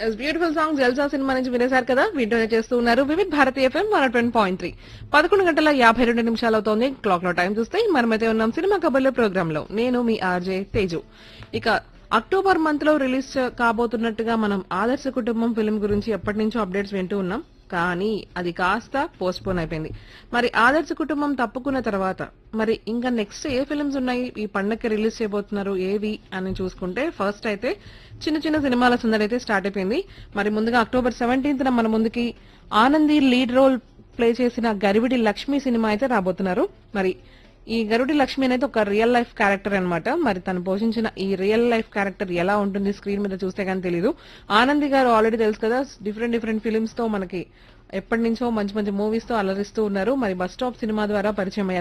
beautiful song జల్సా cinema నుంచి వినేశారు కదా వీటిని చేస్తూ ఉన్నారు Vividh Bharati FM one twenty point three పదకొండు గంటల యాభై రెండు నిమిషాలు అవుతోంది క్లాక్ లో టైం చూస్తే మనమైతే ఉన్నాం సినిమా కబర్ల ప్రోగ్రామ్ లో నేను మీ ఆర్జే తేజు ఇక అక్టోబర్ మంత్ లో రిలీజ్ కాబోతున్నట్టుగా మనం ఆదర్శ కుటుంబం ఫిల్మ్ గురించి ఎప్పటి నుంచో అప్డేట్స్ వింటూ ఉన్నాం కానీ అది కాస్త పోస్ట్ పోన్ అయిపోయింది మరి ఆదర్శ కుటుంబం తప్పుకున్న తర్వాత మరి ఇంకా నెక్స్ట్ ఏ ఫిల్మ్స్ ఉన్నాయి ఈ పండగకి రిలీజ్ చేయబోతున్నారు ఏవి అని చూసుకుంటే ఫస్ట్ అయితే చిన్న చిన్న సినిమాల సందడి అయితే స్టార్ట్ అయిపోయింది మరి ముందుగా అక్టోబర్ సెవెంటీన్త్ మన ముందుకి ఆనంది లీడ్ రోల్ ప్లే చేసిన గరివిడి లక్ష్మి సినిమా అయితే రాబోతున్నారు మరి ఈ గరుడి లక్ష్మి అనేది ఒక రియల్ లైఫ్ క్యారెక్టర్ అన్నమాట మరి తను పోషించిన ఈ రియల్ లైఫ్ క్యారెక్టర్ ఎలా ఉంటుంది స్క్రీన్ మీద చూస్తే కానీ తెలియదు ఆనంది గారు ఆల్రెడీ తెలుసు కదా డిఫరెంట్ డిఫరెంట్ ఫిలిమ్స్ తో మనకి ఎప్పటి నుంచో మంచి మంచి మూవీస్ తో అలరిస్తూ ఉన్నారు మరి బస్ స్టాప్ సినిమా ద్వారా పరిచయం అయ్యారు